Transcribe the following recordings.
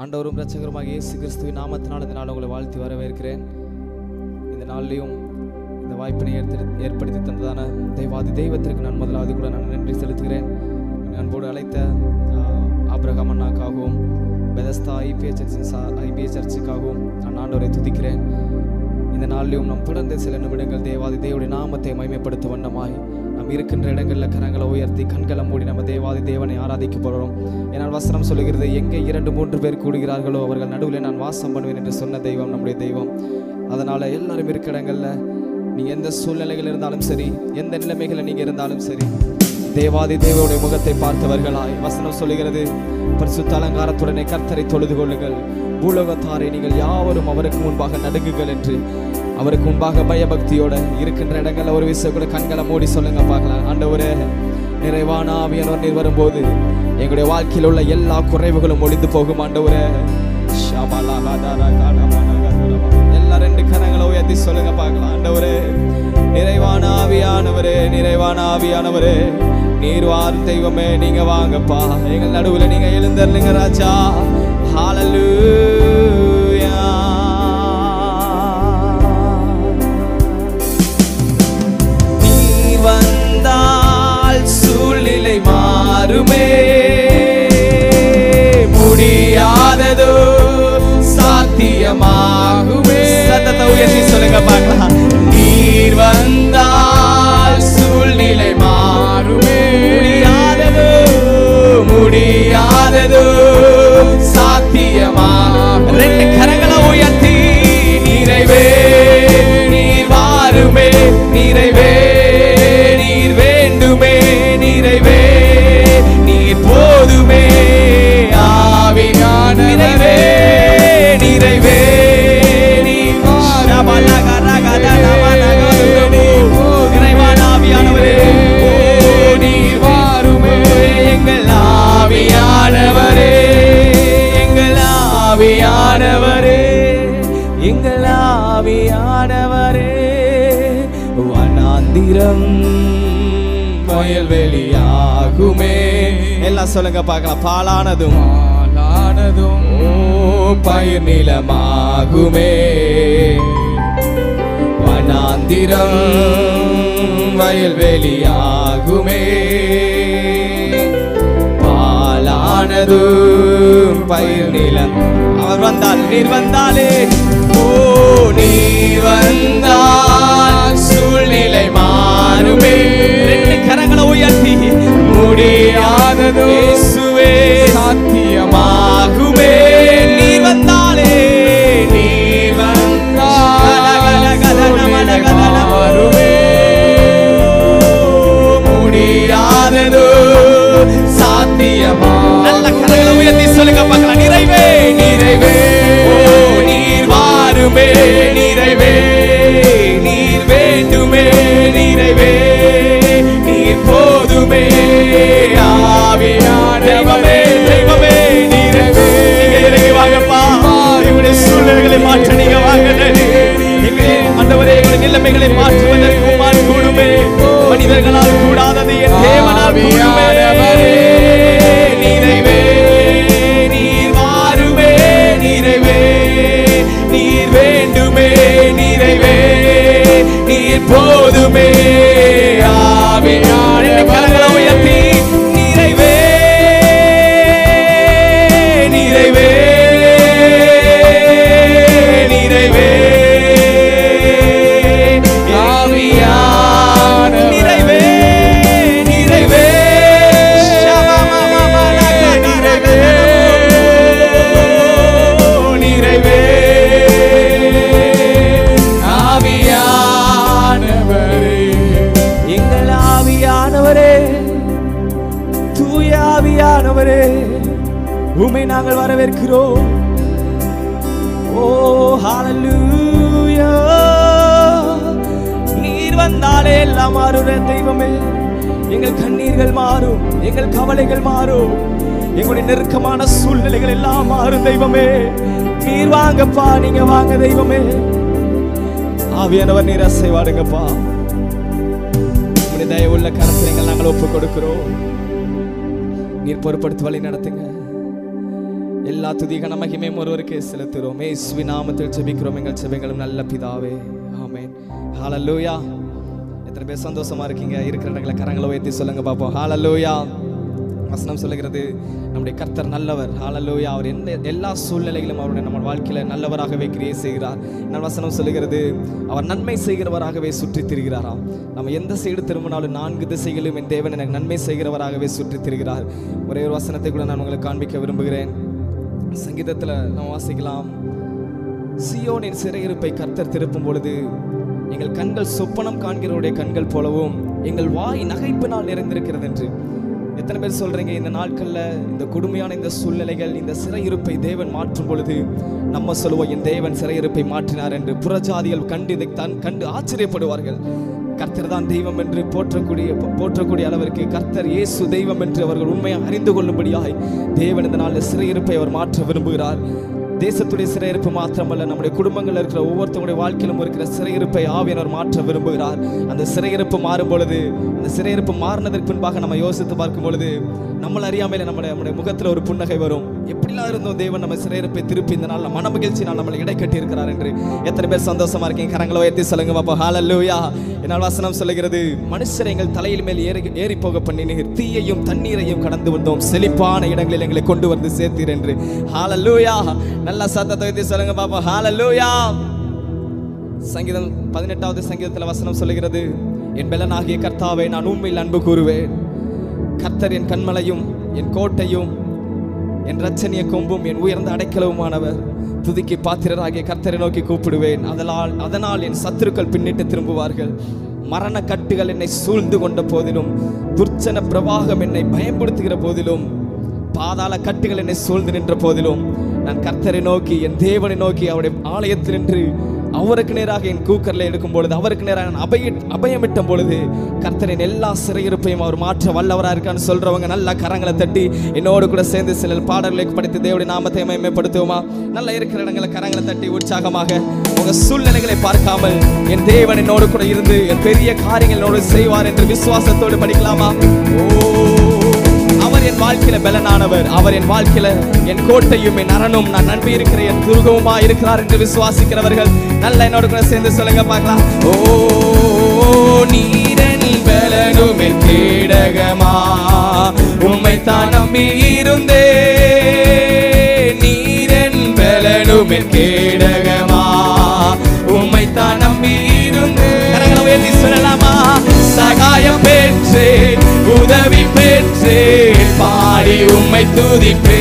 ஆண்டவரும் இரட்சகருமாக இயேசு கிறிஸ்துவின் நாமத்தினால் இந்த நாள் உங்களை வாழ்த்தி வரவேற்கிறேன் இந்த நாள்லையும் இந்த வாய்ப்பினை ஏற்படுத்தி ஏற்படுத்தி தந்ததான தெய்வாதி தெய்வத்திற்கு நான் முதலாவது கூட நான் நன்றி செலுத்துகிறேன் அன்போடு அழைத்த ஆஹ், ஆபிரகாம் அண்ணாக்காகவும் பெதஸ்தா ஐபிஎஸ் சர்ச்சின் சா ஐபிஎஸ் சர்ச்சுக்காகவும் நான் ஆண்டவரை துதிக்கிறேன் இந்த நாளிலும் நாம் தொடர்ந்து சில நிமிடங்கள் தேவாதி தேவனுடைய நாமத்தை மகிமைப்படுத்த வண்ணமாய் நாம் இருக்கின்ற இடங்களில் கரங்களை உயர்த்தி கண்களை மூடி நம்ம தேவாதி தேவனை ஆராதிக்க போகிறோம் ஏன்னால் வசனம் சொல்லுகிறது எங்கே இரண்டு மூன்று பேர் கூடுகிறார்களோ அவர்கள் நடுவில் நான் வாசம் பண்ணுவேன் என்று சொன்ன தெய்வம் நம்முடைய தெய்வம் அதனால் எல்லாரும் இருக்க இடங்களில் நீங்கள் எந்த சூழ்நிலைகள் இருந்தாலும் சரி எந்த நிலைமைகளில் நீங்கள் இருந்தாலும் சரி தேவாதி தேவனுடைய முகத்தை பார்த்தவர்களாய் வசனம் சொல்லுகிறது பரிசுத்த அலங்காரத்துடனே கர்த்தரை தொழுது கொள்ளுங்கள் பூலோகத்தாரை நீங்கள் யாவரும் அவருக்கு முன்பாக நடுங்குங்கள் என்று அவருக்கு முன்பாக பயபக்தியோட இருக்கின்ற இடங்கள்ல ஒரு விஷயம் கூட கண்களை மூடி சொல்லுங்க பார்க்கலாம் ஆண்டவரே நிறைவான ஆவியானவர் நீர் வரும்போது எங்களுடைய வாழ்க்கையில் உள்ள எல்லா குறைவுகளும் ஒளிந்து போகும் ஆண்டவரே ஷாபாலா காதாரா காடாமானா காதாரா. எல்லா ரெண்டு கரங்களை உயர்த்தி சொல்லுங்க பார்க்கலாம் ஆண்டவரே நிறைவான ஆவியானவரே நிறைவான ஆவியானவரே நீர் வார் தெய்வமே நீங்க வாங்கப்பா எங்கள் நடுவுல நீங்க எழுந்தருளுங்க ராஜா ஹalleluya நீர் வந்தால் சூழ்நிலை மாறுமே முடியாததோ சாத்தியமாகுமே சத்தத்தை உயர்த்தி சொல்லுங்க பார்க்கலாம் நீர் வந்தால் சூழ்நிலை மாறுமே முடியாததோ முடியாததோ சாத்தியமாக ரெண்டு கரங்களை உயர்த்தி நிறைவே நீர் வாருமே நிறைவே நீர் வேண்டுமே நிறைவே நீர் போதுமே ஆவியான நிறைவே நிறைவே நீர் இறைவான ஆவியானவரே ஓ நீர் வாருமே எங்கள் ஆவியானவரே எங்கள் ஆவியானவரே எங்கள் ஆவியானவரே வனாந்திரம் வயல்வெளியாகுமே எல்லாம் சொல்லுங்க பார்க்கலாம் பாலானதும் பாலானதும் பயிர் நிலமாகுமே வனாந்திரம் வயல்வெளியாகுமே பாலானதும் பயிர் நிலம் அவர் வந்தால் நீர் வந்தாலே ஓ நீர் வந்தால் சூழ்நிலை மாறுமே ரெண்டு கரங்களை உயர்த்தி முடியாததோ இயேசுவே சாத்தியமாகுமே நீர் வந்தாலே நீர் வந்தால் முடியாததோ சாத்தியமா நல்ல கரங்களை உயர்த்தி சொல்லுங்க பார்க்கலாம் நிறைவே நிறைவே ஓ நீர் வாருமே நிறைவே நீர் வேண்டுமே நிறைவே நீர் போதுமே ஆவியான தெய்வமே தெய்வமே நிறைவே நீங்க இறங்கி வாங்கப்பா எங்களுடைய சூழ்நிலைகளை மாற்ற நீங்க வாங்க எங்களுடைய ஆண்டவரே எங்களுடைய நிலைமைகளை மாற்றுவதற்கு உம்மால் கூடுமே மனிதர்களால் கூடாதது என் தேவனால் கூடுமே நிறைவே நீர் வாருமே நிறைவே நீர் வேண்டுமே நிறைவே நீர் போதுமே ஆவியான கரங்களை உயர்த்தி நிறைவே நிறைவே நிறைவே ஆவியான நிறைவே நிறைவே நிறைவே ஆவியானவரே எங்கள் ஆவியானவரே தூய ஆவியானவரே உமை நாங்கள் வரவேற்கிறோம் ஓ ஹalleluya நீர் வந்தாலே எல்லாம் மாறுற தெய்வமே எங்கள் கண்ணீர்கள் மாறும் எங்கள் கவலைகள் மாறும் எங்களுடைய நெருக்கமான சூழ்நிலைகள் எல்லாம் மாறும் தெய்வமே நீர் வாங்கப்பா நீங்க வாங்க தெய்வமே ஆவியானவர் நீர் அசைவாடுங்கப்பா உங்களுடைய தயவுள்ள கரத்தில் எங்கள் நாங்கள் ஒப்பு கொடுக்கிறோம் நீர் பொறுப்படுத்தி வழி நடத்துங்க எல்லா துதிகன மகிமையும் ஒருவருக்கே செலுத்துகிறோம் இயேசுவின் நாமத்தில் ஜெபிக்கிறோம் எங்கள் ஜெபங்களும் நல்ல பிதாவே ஆமென் ஹalleluya எத்தனை பேர் சந்தோஷமா இருக்கீங்க இருக்கிற இடங்களை கரங்களை உயர்த்தி சொல்லுங்க பாப்போம் ஹalleluya வசனம் சொல்லுகிறது நம்முடைய கர்த்தர் நல்லவர் ஹalleluya அவர் எந்த எல்லா சூழ்நிலையிலும் அவருடைய நம்ம வாழ்க்கையில நல்லவராகவே கிரியை செய்கிறார் நான் வசனம் சொல்லுகிறது அவர் நன்மை செய்கிறவராகவே சுற்றித் திரிகிறாராம் நம்ம எந்த சைடு திரும்பினாலும் நான்கு திசைகளிலும் என் தேவன் எனக்கு நன்மை செய்கிறவராகவே சுற்றித் திரிகிறார் ஒரே ஒரு வசனத்தை கூட நான் உங்களுக்கு காண்பிக்க விரும்புகிறேன் சங்கீதத்தில் நாம் வாசிக்கலாம் சியோனின் சிறையிருப்பை கர்த்தர் திருப்பும் பொழுது எங்கள் கண்கள் சொப்பனம் காண்கிறவருடைய கண்கள் போலவும் எங்கள் வாய் நகைப்பினால் நிறைந்திருக்கிறது என்று எத்தனை பேர் சொல்றீங்க இந்த நாட்கள்ல இந்த கொடுமையான இந்த சூழ்நிலைகள் இந்த சிறையிருப்பை தேவன் மாற்றும் பொழுது நம்ம சொல்லுவோம் என் தேவன் சிறையிருப்பை மாற்றினார் என்று புறஜாதிகள் கண்டு இதை தான் கண்டு ஆச்சரியப்படுவார்கள் கர்த்தர் தான் தெய்வம் என்று போற்றக்கூடிய போற்றக்கூடிய அளவிற்கு கர்த்தர் இயேசு தெய்வம் என்று அவர்கள் உண்மையாக அறிந்து கொள்ளும்படியாய் தேவன் இந்த நாளில் சிறையிருப்பை அவர் மாற்ற விரும்புகிறார் தேசத்துடைய சிறையிருப்பு மாத்திரமல்ல நம்முடைய குடும்பங்கள் இருக்கிற ஒவ்வொருத்தருடைய வாழ்க்கையிலும் இருக்கிற சிறையிருப்பை ஆவியனர் மாற்ற விரும்புகிறார் அந்த சிறையிருப்பு மாறும் பொழுது அந்த சிறையிருப்பு மாறினதற்கு பின்பாக நம்ம யோசித்து பார்க்கும் பொழுது நம்மள அறியாமையில நம்முடைய நம்முடைய முகத்தில் ஒரு புன்னகை வரும் எப்படிலாம் இருந்தோம் தேவன் நம்ம சிறையிருப்பை திருப்பி இந்த நாளில் மன மகிழ்ச்சி நான் நம்மளை இடை கட்டி இருக்கிறார் என்று எத்தனை பேர் சந்தோஷமா இருக்கீங்க கரங்களை உயர்த்தி சொல்லுங்க பாப்பா ஹalleluya என்னால் வசனம் சொல்லுகிறது மனுஷரை எங்கள் தலையில் மேல் ஏறி ஏறி போக பண்ணினீர் தீயையும் தண்ணீரையும் கடந்து வந்தோம் செழிப்பான இடங்களில் எங்களை கொண்டு வந்து சேர்த்தீர் என்று ஹalleluya நல்ல சத்தத்தை உயர்த்தி சொல்லுங்க பாப்பா ஹalleluya சங்கீதம் பதினெட்டாவது சங்கீதத்தில் வசனம் சொல்லுகிறது என் பெலனாகிய கர்த்தாவை நான் உண்மையில் அன்பு கூறுவேன் கர்த்தர் என் கண்மலையும் என் கோட்டையும் என் ரச்சனிய கொம்பும் என் உயர்ந்த அடைக்கலவுமானவர் துதிக்கு பாத்திரராகிய கர்த்தரை நோக்கி கூப்பிடுவேன் அதனால் அதனால் என் சத்துருக்கள் பின்னிட்டு திரும்புவார்கள் மரண கட்டுகள் என்னை சூழ்ந்து கொண்ட போதிலும் துர்ச்சன பிரவாகம் என்னை பயன்படுத்துகிற போதிலும் பாதாள கட்டுகள் என்னை சூழ்ந்து நின்ற போதிலும் நான் கர்த்தரை நோக்கி என் தேவனை நோக்கி அவருடைய ஆலயத்தில் நின்று அவருக்கு நேராக என் கூக்கரில் எடுக்கும் பொழுது அவருக்கு நேராக நான் அபய அபயமிட்டும் பொழுது கர்த்தரின் எல்லா சிறையிருப்பையும் அவர் மாற்ற வல்லவராக இருக்கான்னு சொல்றவங்க நல்ல கரங்களை தட்டி என்னோடு கூட சேர்ந்து சில பாடல்களை படித்து தேவடைய நாமத்தை மேம்படுத்துவோமா நல்லா இருக்கிற இடங்களை கரங்களை தட்டி உற்சாகமாக உங்க சூழ்நிலைகளை பார்க்காமல் என் தேவன் என்னோடு கூட இருந்து என் பெரிய காரியங்கள் என்னோடு செய்வார் என்று விசுவாசத்தோடு படிக்கலாமா ஓ அவர் என் வாழ்க்கையில பலனானவர் அவர் என் வாழ்க்கையில என் கோட்டையும் என் அரணும் நான் நம்பி இருக்கிற என் துருகவுமா இருக்கிறார் என்று விசுவாசிக்கிறவர்கள் நல்ல என்னோட கூட சேர்ந்து சொல்லுங்க பார்க்கலாம் ஓ நீரன் பலனும் என் கேடகமா உம்மை தான் நம்பி இருந்தே நீரன் பலனும் என் கேடகமா உம்மை தான் நம்பி இருந்தே கரங்களை உயர்த்தி சொல்லலாமா சகாயம் பெற்றேன் உதவி பெற்றேன் பாடி உம்மை துதிப்பே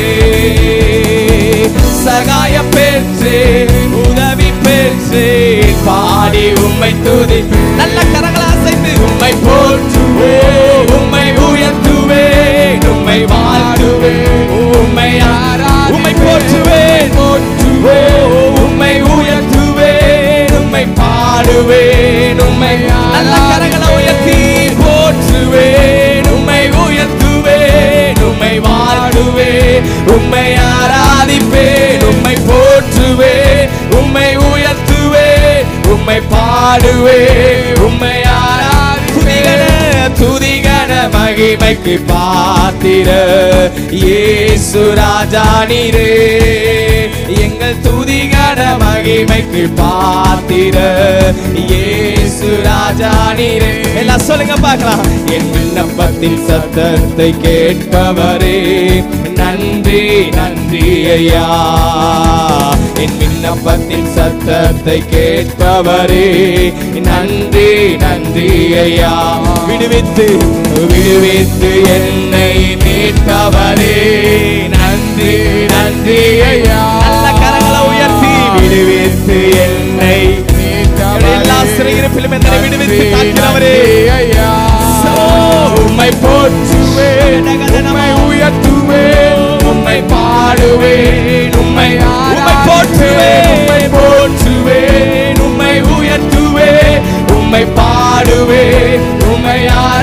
சகாயம் பெற்றேன் உதவி பெற்றேன் பாடி உம்மை துதி நல்ல கரங்களை அசைத்து உம்மை போற்றுவே உம்மை உயர்த்துவேன் உம்மை வாழ்த்துவேன் உம்மை ஆரா உம்மை போற்றுவேன் போற்றுவே உம்மை உயர்த்துவேன் உம்மை பாடுவேன் உம்மை நல்ல கரங்களை உயர்த்தி போற்றுவேன் உம்மை உயர்த்துவேன் உம்மை வாழ்த்துவேன் உம்மை ஆராதிப்பேன் உம்மை போற்றுவேன் உம்மை உயர்த்துவேன் உம்மை பாடுவேன் உம்மை ஆராதிப்பேன் துதிகன மகிமைக்கு பாத்திர இயேசு ராஜா நீரே எங்கள் துதிகன மகிமைக்கு பாத்திர இயேசு ராஜா நீரே எல்லாம் சொல்லுங்க பார்க்கலாம் என் விண்ணப்பத்தின் சத்தத்தை கேட்பவரே நன்றி நன்றி ஐயா என் விண்ணப்பத்தின் சத்தத்தை கேட்பவரே நன்றி நன்றி ஐயா விடுவித்து விடுவித்து என்னை மீட்பவரே நன்றி நன்றி ஐயா நல்ல கரங்களை உயர்த்தி விடுவித்து என்னை எல்லா சிறையிருப்பிலும் என்னை விடுவித்து காக்கிறவரே ஐயா உம்மை போற்றுவேன் உம்மை உயர்த்துவேன் உம்மை பாடுவேன் உம்மை உம்மை போற்றுவேன் உம்மை போற்றுவேன் உம்மை உயர்த்துவேன் உம்மை பாடுவேன் உம்மை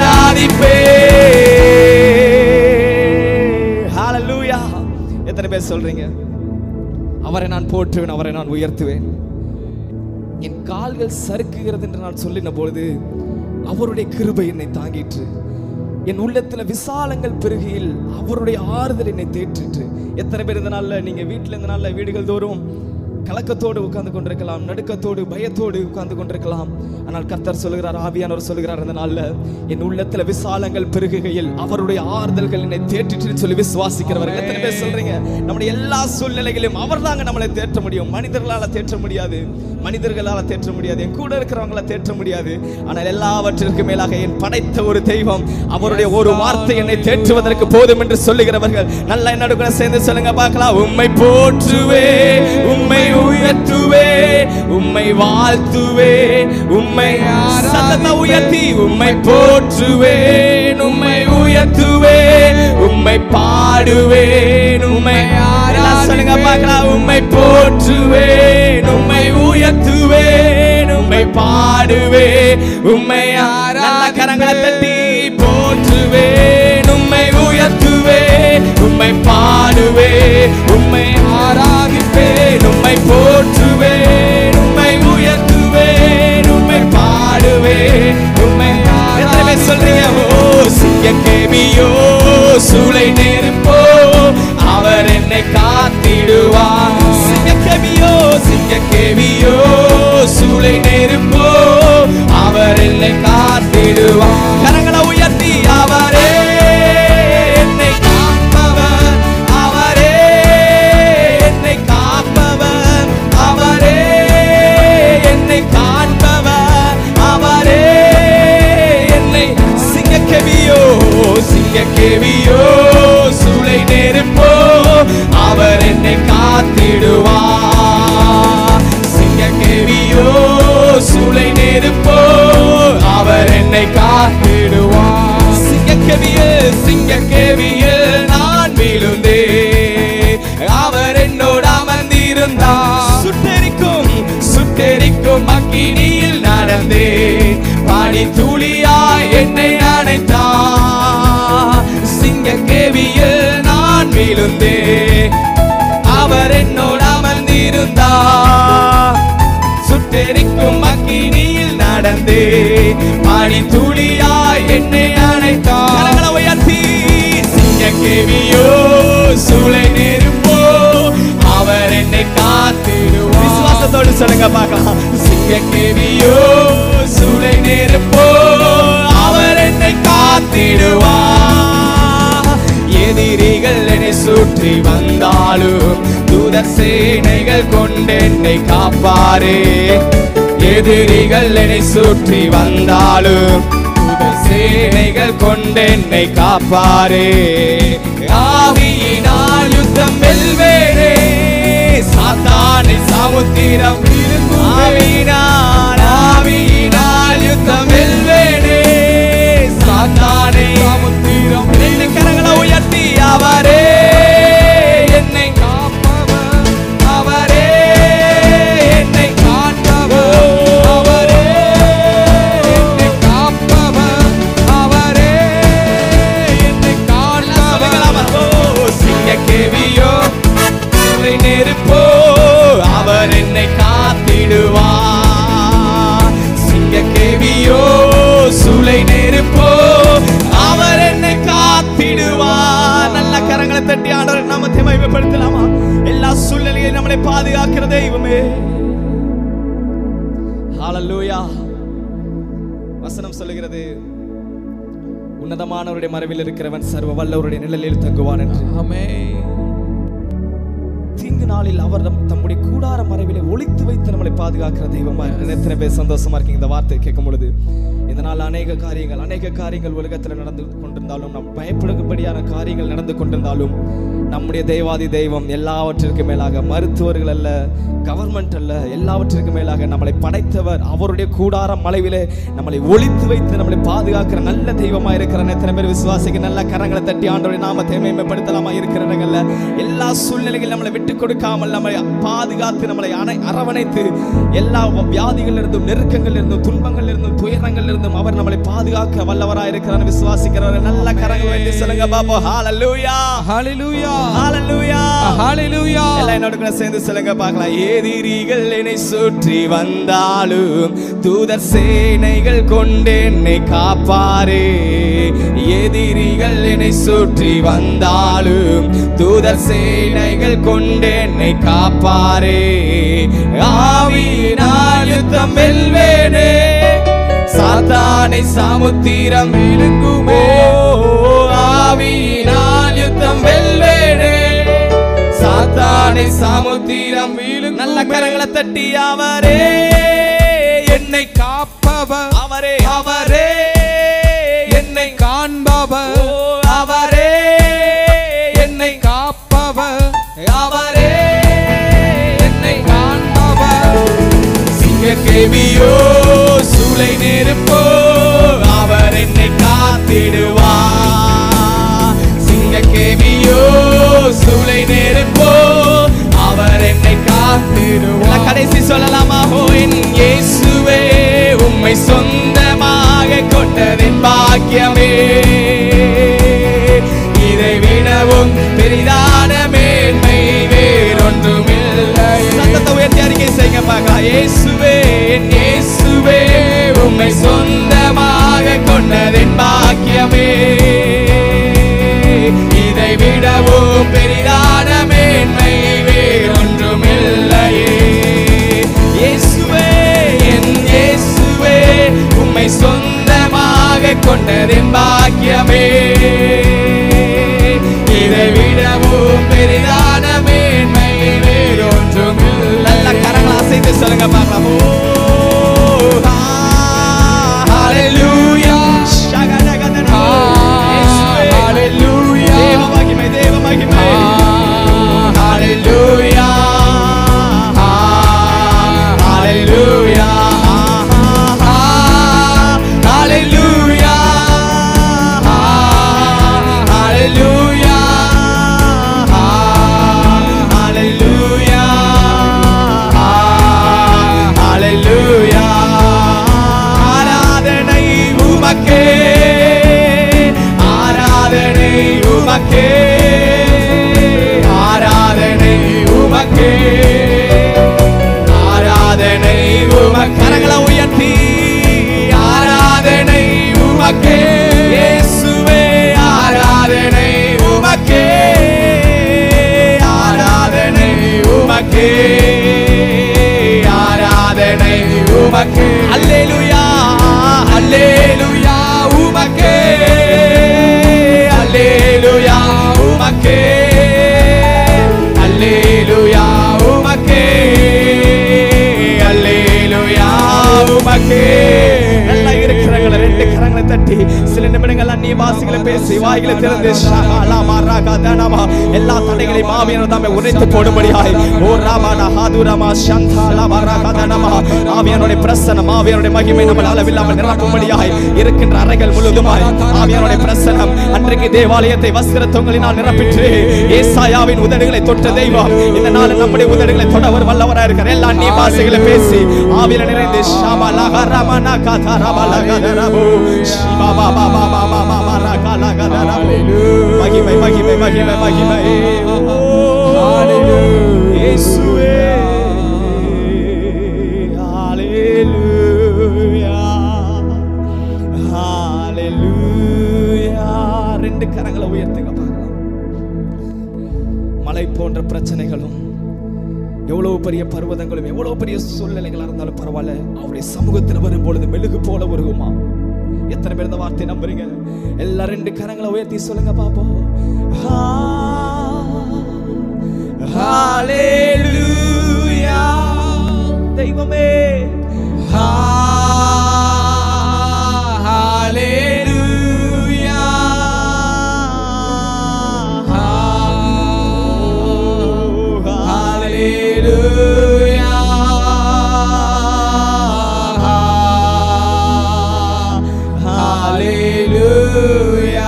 ஆராதிப்பேன் ஹalleluya எத்தனை பேர் சொல்றீங்க அவரை நான் போற்றுவேன் அவரை நான் உயர்த்துவேன் என் கால்கள் சறுக்குகிறது என்று நான் சொல்லின பொழுது அவருடைய கிருபை என்னை தாங்கிற்று என் உள்ளத்துல விசாலங்கள் பெருகையில் அவருடைய ஆறுதல் என்னை தேற்றிற்று எத்தனை பேர் இந்த நாள்ல நீங்க வீட்டுல இந்த நாள்ல வீடுகள் தோறும் கலக்கத்தோடு உட்கார்ந்து கொண்டிருக்கலாம் நடுக்கத்தோடு பயத்தோடு உட்கார்ந்து கொண்டிருக்கலாம் ஆனால் கர்த்தர் சொல்லுகிறார் ஆவியானவர் சொல்லுகிறார் இந்த நாள்ல என் உள்ளத்துல விசாலங்கள் பெருகுகையில் அவருடைய ஆறுதல்கள் என்னை தேற்றிட்டுன்னு சொல்லி விசுவாசிக்கிறவர் எத்தனை பேர் சொல்றீங்க நம்முடைய எல்லா சூழ்நிலைகளையும் அவர்தாங்க நம்மளை தேற்ற முடியும் மனிதர்களால தேற்ற முடியாது மனிதர்களால தேற்ற முடியாது என் கூட இருக்கிறவங்கள தேற்ற முடியாது ஆனால் எல்லாவற்றிற்கும் மேலாக என் படைத்த ஒரு தெய்வம் அவருடைய ஒரு வார்த்தை என்னை தேற்றுவதற்கு போதும் என்று சொல்லுகிறவர்கள் நல்ல என்னோட கூட சேர்ந்து சொல்லுங்க பார்க்கலாம் உம்மை போற்றுவே உம்மை உயர்த்துவே உம்மை வாழ்த்துவே உம்மை சத்தத்தை உயர்த்தி உம்மை போற்றுவேன் உம்மை உயர்த்துவேன் உம்மை பாடுவேன் உம்மை எல்லாம் சொல்லுங்க பார்க்கலாம் உம்மை போற்றுவேன் உம்மை உயர்த்துவேன் உம்மை பாடுவேன் உம்மை நல்ல கரங்களை தட்டி போற்றுவேன் உம்மை உயர்த்துவேன் உம்மை பாடுவேன் உம்மை ஆராதிப்பேன் உம்மை போற்றுவேன் உம்மை உயர்த்துவேன் உம்மை பாடுவேன் உம்மை எத்தனை பேர் சொல்றீங்க ஓ சிங்க கேபியோ சூளை நெருப்போ அவர் என்னை காத்திடுவார் சிங்க கேபியோ சிங்க கேபியோ சூளை நெருப்போ அவர் என்னை காத்திடுவார் கரங்களை உயர்த்தி அவரே என்னை காப்பவர் அவரே என்னை காப்பவர் அவரே என்னை காண்பவர் அவரே என்னை சிங்கக்கெவியோ சிங்கக்கெவியோ சூளை நெருப்போ அவர் என்னை காத்திடுவார் சிங்கக்கெவியோ சூளை நெருப்போ அவர் என்னை காத்திடுவார் சிங்கக்கெவியில் சிங்கக்கெவியில் நான் விழுந்தேன் அவர் என்னோடு அமர்ந்திருந்தார் சுட்டெரிக்கும் சுட்டெரிக்கும் அக்கினியில் நடந்தேன் பாடி துளியாய் என்னை அணைத்தார் சிங்க கேவியில் நான் விழுந்தேன் அவர் என்னோடு அமர்ந்திருந்தார் சுட்டெரிக்கும் அக்கினியில் நடந்தே பாடி துளியாய் என்னை அணைத்தார் உயர்த்தி சிங்க கேவியோ சூளை நெருப்போ அவர் என்னை காத்திடுவார் விசுவாசத்தோடு சொல்லுங்க பார்க்கலாம் சிங்க கேவியோ சூளை நெருப்போ அவர் என்னை காத்திடுவார் எதிரிகள் என்னை சுற்றி வந்தாலும் தூதர் சேனைகள் கொண்டு என்னை காப்பாரே எதிரிகள் என்னை சுற்றி வந்தாலும் தூதர் சேனைகள் கொண்டு என்னை காப்பாரே ஆவியினால் யுத்தம் வெல்வேனே சாத்தானை சமுத்திரம் ஆவியினால் ஆவியினால் யுத்தம் வெல்வேனே சாத்தானை சமுத்திரம் ரெண்டு கரங்களை உயர்த்தி அவரே என்னை காப்பவர் அவரே என்னை காண்பவர் அவரே என்னை காப்பவர் அவரே என்னை காண்பவர் ஓ சிங்க கேவியோ சூளை நெருப்போ அவர் என்னை காத்திடுவார் சிங்க கேவியோ சூளை நெருப்போ அவர் என்னை காத்திடுவார் நல்ல கரங்களை தட்டி ஆண்டவர் நாமத்தை மகிமைப்படுத்தலாமா எல்லா சூழ்நிலையிலும் நம்மளை பாதுகாக்கிற தெய்வமே ஹalleluya வசனம் சொல்லுகிறது உன்னதமானவருடைய மறைவில் இருக்கிறவன் சர்வ வல்லவருடைய நிழலில் தங்குவான் என்று தீங்கு நாளில் அவர் நம் தம்முடைய கூடார மறைவிலே ஒளித்து வைத்து நம்மளை பாதுகாக்கிற தெய்வமா இருக்கிறார். எத்தனை பேர் சந்தோஷமா இருக்கீங்க இந்த வார்த்தையை கேட்கும் பொழுது இந்த நாள் அநேக காரியங்கள் அநேக காரியங்கள் உலகத்தில் நடந்து கொண்டிருந்தாலும் நம் பயப்படும்படியான காரியங்கள் நடந்து கொண்டிருந்தாலும் நம்முடைய தெய்வாதி தெய்வம் எல்லாவற்றிற்கும் மேலாக மருத்துவர்கள் அல்ல கவர்மெண்ட் அல்ல எல்லாவற்றிற்கும் மேலாக நம்மளை படைத்தவர் அவருடைய கூடார மலைவிலே நம்மளை ஒளித்து வைத்து நம்மளை பாதுகாக்கிற நல்ல தெய்வமா இருக்கிற எத்தனை பேர் விசுவாசிக்க நல்ல கரங்களை தட்டி ஆண்டவருடைய நாமத்தை மேம்படுத்தலாமா இருக்கிற இடங்கள்ல எல்லா சூழ்நிலைகளும் நம்மளை விட்டு கொடுக்காமல் நம்மளை பாதுகாத்து நம்மளை அணை அரவணைத்து எல்லா வியாதிகள் இருந்தும் நெருக்கங்கள் இருந்தும் துன்பங்கள் இருந்தும் துயரங்கள் இருந்தும் அவர் நம்மளை பாதுகாக்க வல்லவராய் இருக்கிறார் விசுவாசிக்கிறவர் நல்ல கரங்களை வைத்து சொல்லுங்க பாப்போ ஹalleluya Hallelujah. ஹalleluya Hallelujah. எல்லாம் என்னோட கூட சேர்ந்து சொல்லுங்க பார்க்கலாம் எதிரிகள் என்னை சுற்றி வந்தாலும் தூதர் சேனைகள் கொண்டு என்னை காப்பாரே எதிரிகள் என்னை சுற்றி வந்தாலும் தூதர் சேனைகள் கொண்டு என்னை காப்பாரே ஆவியினால் யுத்தம் வெல்வேனே சாத்தானை சாமுத்திரம் விழுங்குமோ ஆவியினால் யுத்தம் வெல்வேனே சாத்தானை சாமுத்திரம் விழுங்கும் நல்ல கரங்களை தட்டி அவரே என்னை காப்பவர் அவரே அவரே என்னை காண்பவர் ஓ, அவரே என்னை காப்பவர் அவரே என்னை காண்பவர் சிங்க கேவியோ சூளை நெருப்போ அவர் என்னை காத்திடுவா சிங்க கேவியோ சூளை நெருப்போ அவர் என்னை காத்திடுவா கடைசி சொல்லலாமா ஓ என் இயேசுவே உம்மை சொந்தமாக கொண்டதின் பாக்கியமே இதை விடவும் பெரிதான மேன்மை வேறொன்றுமில்லை சத்தத்தை உயர்த்தி அறிக்கை செய்யுங்க பாக்கா இயேசுவே என் இயேசுவே உம்மை சொந்தமாக கொண்டதின் பாக்கியமே இதை விடவும் பெரிதான மேன்மை வேறொன்றுமில்லையே இயேசுவே என் இயேசுவே உம்மை சொந்தமாக கொண்டதின் பாக்கியமே இதை விடவும் பெரிதான மேன்மை வேறொன்றும் நல்ல கரங்களை அசைத்து சொல்லுங்க பார்க்கலாம் ஓ, ஹalleluya. ஷகடகதனா. இயேசுவே. ஹalleluya. தேவ மகிமை, தேவ மகிமை. ஹalleluya. ஹalleluya. ஹalleluya. ஹalleluya. ஹalleluya. ஹalleluya. ஆராதனை உமக்கே ஆராதனை உமக்கே ஆராதனை உமக்கே ஆராதனை உமக்கு கரங்களை உயர்த்தி ஆராதனை உமக்கே இயேசுவே ஆராதனை உமக்கே ஆராதனை உமக்கே ஆராதனை உமக்கே அல்லேலூயா அல்லேலூயா உமக்கே அல்லேலூயா உமக்கே அல்லேலூயா உமக்கே அல்லேலூயா உமக்கே நல்லா இருக்கிறவங்கள ரெண்டு கரங்களை தட்டி சில நிமிடங்கள் அந்நிய வாசிகளை பேசி வாய்களை திறந்து ஷஹாலா மாராகா தனமா எல்லா தடைகளையும் மாவியர் தாமே உடைத்து போடும்படியாய் ஓ ராமாடா ஹாதுரமா சந்தாலா மாராகா தனமா ஆவியானுடைய பிரசனம் ஆவியானுடைய மகிமை நம்ம அளவில்லாமல் நிரப்பும்படியாய் இருக்கின்ற அறைகள் முழுதுமாய் ஆவியானுடைய பிரசனம் அன்றைக்கு தேவாலயத்தை வஸ்திர தொங்கலினால் நிரப்பிற்று ஏசாயாவின் உதடுகளை தொட்ட தெய்வம் இந்த நாள் நம்முடைய உதடுகளை தொடவர் வல்லவராக இருக்கிற எல்லா அந்நிய பாசைகளை பேசி ஆவியில நிறைந்து ஷாமா லகா ரமணா கதா ரமா லகா தரபு ஷிபா பா பா பா பா பா பா பா ரகா லகா தரபு மகிமை மகிமை மகிமை மகிமை இயேசுவே ஹalleluya ஹalleluya ரெண்டு கரங்களை உயர்த்துங்க பார்க்கலாம் மலை போன்ற பிரச்சனைகளும் எவ்வளவு பெரிய பர்வதங்களும் எவ்வளவு பெரிய சூழ்நிலைகளா இருந்தாலும் பரவாயில்ல அவருடைய சமூகத்தில் வரும் பொழுது மெழுகு போல உருகுமா எத்தனை பேர் இந்த வார்த்தை நம்புறீங்க எல்லா ரெண்டு கரங்களை உயர்த்தி சொல்லுங்க பாப்போம் ஹalleluya தெய்வமே ஹalleluya ஹalleluya ஹalleluya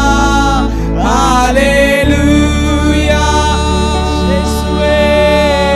ஹalleluya இயேசுவே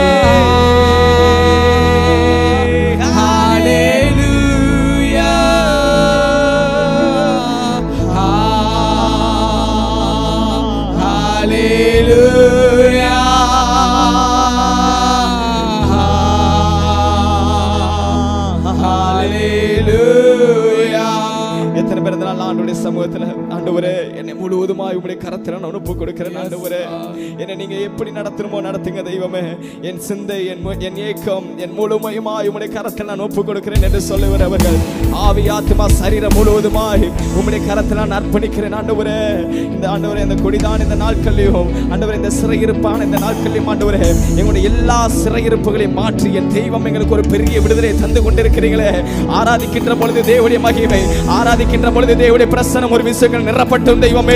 நாள் ஆண்டுடைய சமூகத்துல ஆண்டவரே என்னை முழுவதுமாய் உங்களுடைய கரத்துல நான் ஒப்பு கொடுக்கிறேன் ஆண்டவரே என்னை நீங்க எப்படி நடத்தணுமோ நடத்துங்க தெய்வமே என் சிந்தை என் மு- என் ஏக்கம் என் முழுமையுமாய் உங்களுடைய கரத்தில் நான் ஒப்பு கொடுக்கிறேன் என்று சொல்லுகிறவர்கள் ஆவி ஆத்மா சரீரம் முழுவதுமாய் உங்களுடைய கரத்தில் நான் அர்ப்பணிக்கிறேன் ஆண்டவரே இந்த ஆண்டவரே இந்த கொடிதான் இந்த நாட்கள்லையும் ஆண்டவரே இந்த சிறையிருப்பான இந்த நாட்கள்லையும் ஆண்டவரே எங்களுடைய எல்லா சிறையிருப்புகளையும் மாற்றி என் தெய்வம் எங்களுக்கு ஒரு பெரிய விடுதலை தந்து கொண்டிருக்கிறீங்களே ஆராதிக்கின்ற பொழுது தேவனுடைய மகிமை ஆராதிக்கின்ற பொழுது தேவனுடைய பிரசனம் ஒரு விஷயங்கள் நிறப்பட்டும் தெய்வமே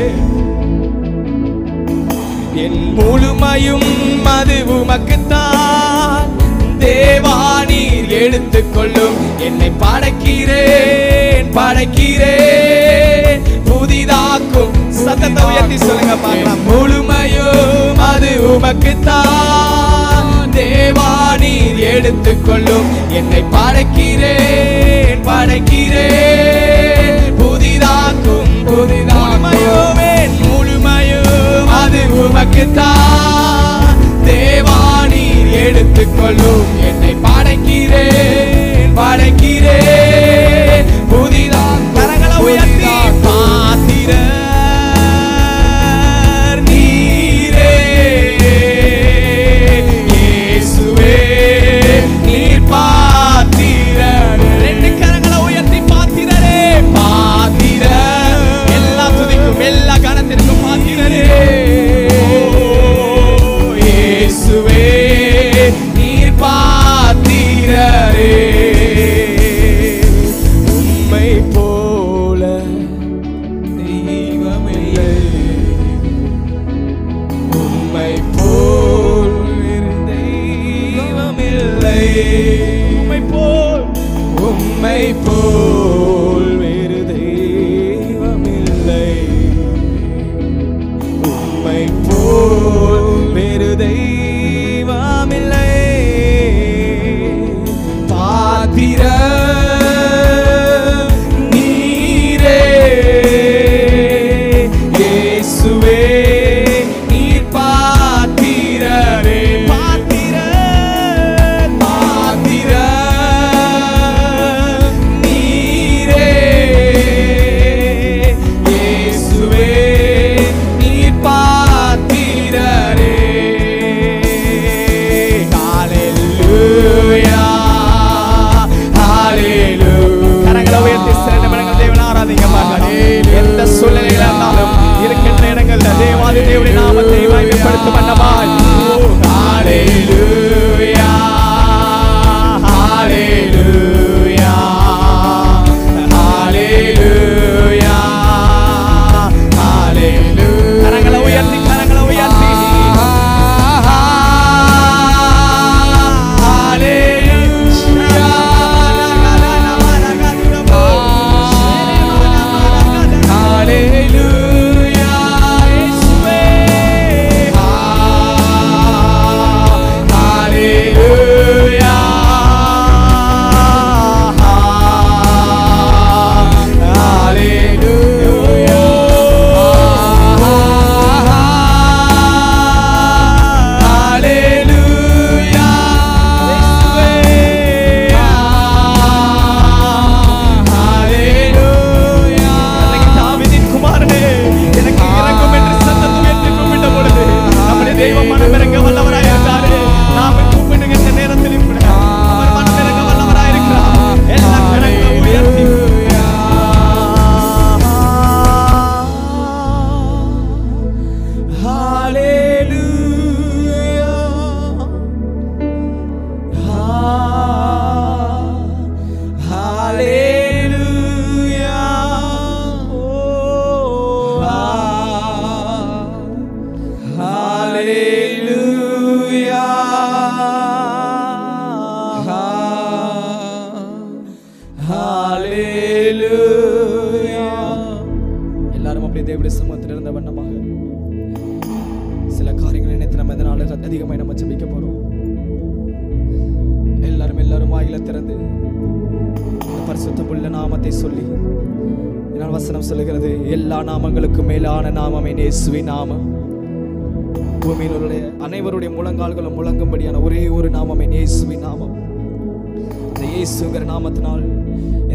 என் முழுமையும் அது உமக்குத்தான் தேவா நீர் எடுத்துக்கொள்ளும் என்னை படைக்கிறேன் படைக்கிறேன் புதிதாக்கும் சத்தத்தை உயர்த்தி சொல்லுங்க பார்க்கலாம் முழுமையும் அது உமக்குத்தான் தேவா நீர் எடுத்துக்கொள்ளும் என்னை படைக்கிறேன் படைக்கிறேன் புதிதாக்கும் புதிதாக்கும் என் முழுமையும் அது உமக்குத்தான் தேவா நீர் எடுத்துக்கொள்ளும் என்னை படைக்கிறேன் படைக்கிறேன் புதிதான் கரங்களை உயர்த்தி பாத்திர நீரே இயேசுவே நீர் பாத்திரரே ரெண்டு கரங்களை உயர்த்தி பாத்திரரே பாத்திர எல்லா துதிக்கும் எல்லா கணத்திற்கும் பாத்திரரே இயேசுவே நீர் பாத்திரரே உம்மை போல தெய்வமில்லை உம்மை போல் வேறு தெய்வமில்லை உம்மை போல் உம்மை போல் வேறு தெய்வமில்லை உம்மை போல் வேறு தெய்வமில்லை பாத்திர நீரே இயேசுவே நீர் பாத்திரரே பாத்திர பாத்திர நீரே இயேசுவே நீர் பாத்திரரே ஹalleluya ஹalleluya கரங்களை உயர்த்தி சிறந்த மனங்கள் தேவனை ஆராதிங்க எந்த சூழ்நிலையில இருந்தாலும் இருக்கின்ற இடங்கள்ல தேவாதி தேவனுடைய நாமத்தை மகிமைப்படுத்தும் வண்ணமாய் ஹalleluya ஹalleluya ஹalleluya ஹalleluya கரங்களை உயர்த்தி கரங்களை உயர்த்தி தாவீதின் குமாரனே எனக்கு இறங்கும் என்று சத்தத்தை உயர்த்தி கூப்பிட்ட பொழுது நம்முடைய தெய்வம் மனமிறங்க வல்லவராய் இருந்தாரு நாம கூப்பிடுகின்ற நேரத்திலும் கூட அவர் மனமிறங்க வல்லவராய் இருக்கிறார் எல்லா கரங்களும் உயர்த்தி எல்லாரும் அப்படியே தேவடைய சமூகத்தில் இருந்த வண்ணமாக சில காரியங்களை நினைத்து நம்ம இதனால அதிகமாக நம்ம ஜெபிக்க போறோம் எல்லாரும் எல்லாரும் வாயில திறந்து இந்த பரிசுத்த புள்ள நாமத்தை சொல்லி என்னால் வசனம் சொல்லுகிறது எல்லா நாமங்களுக்கும் மேலான நாமமே இயேசுவின் நாமம் பூமியினுடைய அனைவருடைய முழங்கால்களும் முழங்கும்படியான ஒரே ஒரு நாமமே இயேசுவின் நாமம் இந்த இயேசுங்கிற நாமத்தினால் இந்த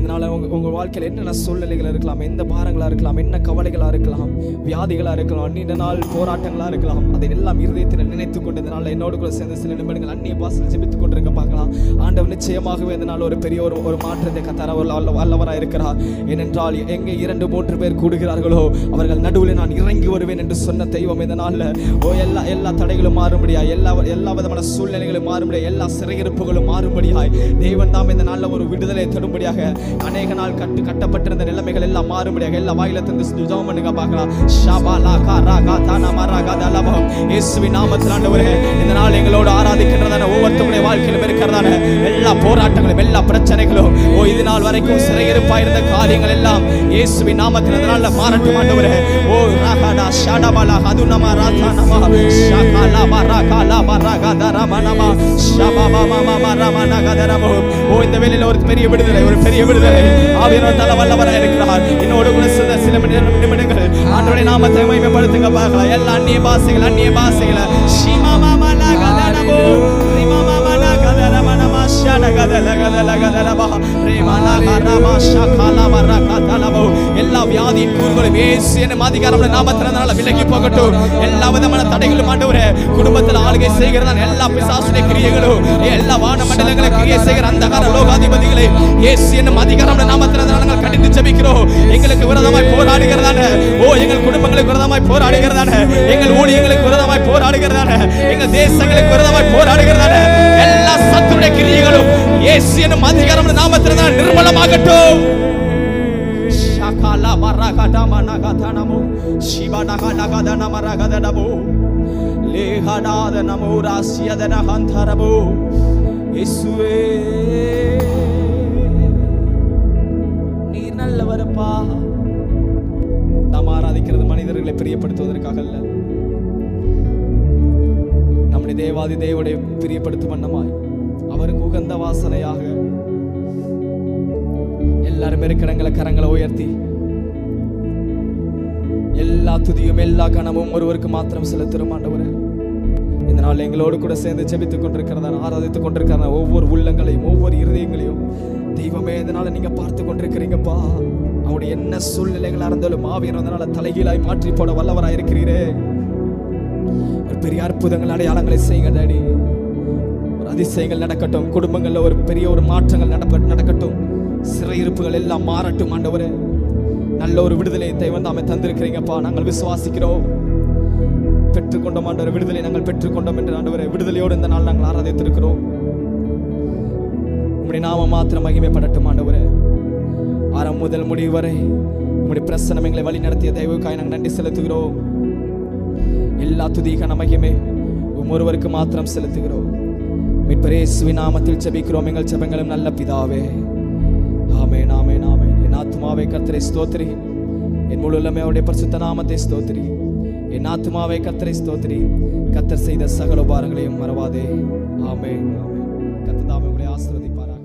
இதனால உங்க உங்க வாழ்க்கையில் என்னென்ன சூழ்நிலைகள் இருக்கலாம் எந்த பாரங்களா இருக்கலாம் என்ன கவலைகளா இருக்கலாம் வியாதிகளா இருக்கலாம் நீண்ட நாள் போராட்டங்களா இருக்கலாம் அதை எல்லாம் இருதயத்தில் நினைத்து கொண்டு இதனால என்னோடு கூட சேர்ந்து சில நிமிடங்கள் அந்நிய பாசல் ஜெபித்துக் கொண்டிருக்க பார்க்கலாம் ஆண்டவர் நிச்சயமாகவே இதனால் ஒரு பெரிய ஒரு ஒரு மாற்றத்தை கத்தார வல்லவராக இருக்கிறார் ஏனென்றால் எங்கே இரண்டு மூன்று பேர் கூடுகிறார்களோ அவர்கள் நடுவில் நான் இறங்கி வருவேன் என்று சொன்ன தெய்வம் இதனால் ஓ எல்லா எல்லா தடைகளும் மாறும்படியா எல்லா எல்லா விதமான சூழ்நிலைகளும் மாறும்படியா எல்லா சிறையிருப்புகளும் மாறும்படியாய் தேவன் தாம் இந்த நாளில் ஒரு விடுதலை தரும்படியாக அநேக நாள் கட்டு கட்டப்பட்டிருந்த நிலைமைகள் எல்லாம் மாறும்படியாக எல்லா வாயில தந்து ஜெபம் பண்ணுங்க பார்க்கலாம் ஷாபா லா கா ரா கா தானா மரா கா தலபம் இயேசுவின் நாமத்தில் ஆண்டவரே இந்த நாள் எங்களோடு ஆராதிக்கின்றதான ஒவ்வொருத்தருடைய வாழ்க்கையிலும் இருக்கிறதான எல்லா போராட்டங்களும் எல்லா பிரச்சனைகளும் ஓ இது நாள் வரைக்கும் சிறையிருப்பாய் இருந்த காரியங்கள் எல்லாம் இயேசுவின் நாமத்தில் இந்த நாளில் மாறட்டும் ஆண்டவரே ஓ ராகாடா ஷாடபாலா ஹதுனமா ராதா நம ஷாகாலா பராகாலா பராகாதா ரமணமா ஷபாபா மாமா ரமணா கதரமோ ஓ இந்த வேளையில ஒரு பெரிய விடுதலை ஒரு பெரிய விடுதலை ஆவியானவர் தல வல்லவராக இருக்கிறார் என்னோடு கூட சில சில மணி- நிமிடங்கள் ஆண்டவருடைய நாமத்தை மகிமைப்படுத்துங்க பார்க்கலாம் எல்லா அந்நிய பாசைகள் அந்நிய பாசைகளை ஷீமா மாமா லா கதரமோ ரிமா மாமா லா கதரமனமா ஷட கதல கதல கதலபா ரேமா லா கரமா ஷகாலா வரா கதலபோ எல்லா வியாதியின் கூறுகளும் இயேசு என்னும் அதிகாரமுள்ள நாமத்தினால விலகி போகட்டும் எல்லா விதமான தடைகளும் ஆண்டவரே குடும்பத்தில் ஆளுகை செய்கிறதான எல்லா பிசாசுடைய கிரியைகளும் எல்லா வான மண்டலங்களை கிரியை செய்கிற அந்தகார லோகாதிபதிகளை இயேசு என்னும் அதிகாரமுள்ள நாமத்தினால நாங்கள் கடிந்து ஜெபிக்கிறோம் எங்களுக்கு விரோதமாய் போராடுகிறதான ஓ எங்கள் குடும்பங்களுக்கு விரோதமாய் போராடுகிறதான எங்கள் ஊழியங்களுக்கு விரோதமாய் போராடுகிறதான எங்கள் தேசங்களுக்கு விரோதமாய் போராடுகிறதான எல்லா சத்துடைய கிரியைகளும் இயேசு என்னும் அதிகாரமுள்ள நாமத்தினால நிர்மலமாகட்டும் Shakala barakata managatanamo Shibanaga nagadana maragadanamu Lehadada namo rasyadana hantarabo இயேசுவே நீர் நல்லவரப்பா நாம் ஆராதிக்கிறது மனிதர்களை பிரியப்படுத்துவதற்காக அல்ல நம்முடைய தேவாதி தேவனை பிரியப்படுத்தும் வண்ணமாய் அவருக்கு உகந்த வாசனையாக எல்லாரும் இருக்கிறங்களை கரங்களை உயர்த்தி எல்லா துதியும் எல்லா கனமும் ஒருவருக்கு மாத்திரம் செலுத்துறோம் ஆண்டவரே இந்த நாள் எங்களோடு கூட சேர்ந்து ஜெபித்துக் கொண்டிருக்கிறதா ஆராதித்துக் கொண்டிருக்கிறதா ஒவ்வொரு உள்ளங்களையும் ஒவ்வொரு இருதயங்களையும் தெய்வமே இதனால நீங்க பார்த்து கொண்டிருக்கிறீங்கப்பா அவருடைய என்ன சூழ்நிலைகளா இருந்தாலும் ஆவியனால தலைகீழாய் மாற்றி போட வல்லவராய் இருக்கிறீரே ஒரு பெரிய அற்புதங்கள் அடையாளங்களை செய்யுங்க டாடி ஒரு அதிசயங்கள் நடக்கட்டும் குடும்பங்கள்ல ஒரு பெரிய ஒரு மாற்றங்கள் நடக்க நடக்கட்டும் சிறையிருப்புகள் எல்லாம் மாறட்டும் ஆண்டவரே நல்ல ஒரு விடுதலை தெய்வம் தாமே தந்திருக்கிறீங்கப்பா நாங்கள் விசுவாசிக்கிறோம் பெற்றுக்கொண்டோம் ஆண்டவரே விடுதலை நாங்கள் பெற்றுக்கொண்டோம் என்று ஆண்டவரே விடுதலையோடு இந்த நாள் நாங்கள் ஆராதித்திருக்கிறோம் உம்முடைய நாம மாத்திரம் மகிமைப்படட்டும் ஆண்டவரே ஆரம் முதல் முடிவு வரை உம்முடைய பிரசனம் எங்களை வழி நடத்திய தெய்வக்காய் நாங்கள் நன்றி செலுத்துகிறோம் எல்லா துதிக்கான மகிமை உம் ஒருவருக்கு மாத்திரம் செலுத்துகிறோம் மீட்பரேசுவி நாமத்தில் ஜெபிக்கிறோம் எங்கள் ஜெபங்களும் நல்ல பிதாவே ஆமென் ஆமென் ஆமென் என் ஆத்மாவை கர்த்தரை ஸ்தோத்திரி என் முழு உள்ளமே அவருடைய பரிசுத்த நாமத்தை ஸ்தோத்திரி என் ஆத்மாவை கர்த்தரை ஸ்தோத்திரி கர்த்தர் செய்த சகல உபாரங்களையும் மறவாதே ஆமென் ஆமென் கர்த்தர் தாமே உங்களை ஆசீர்வதிப்பாராக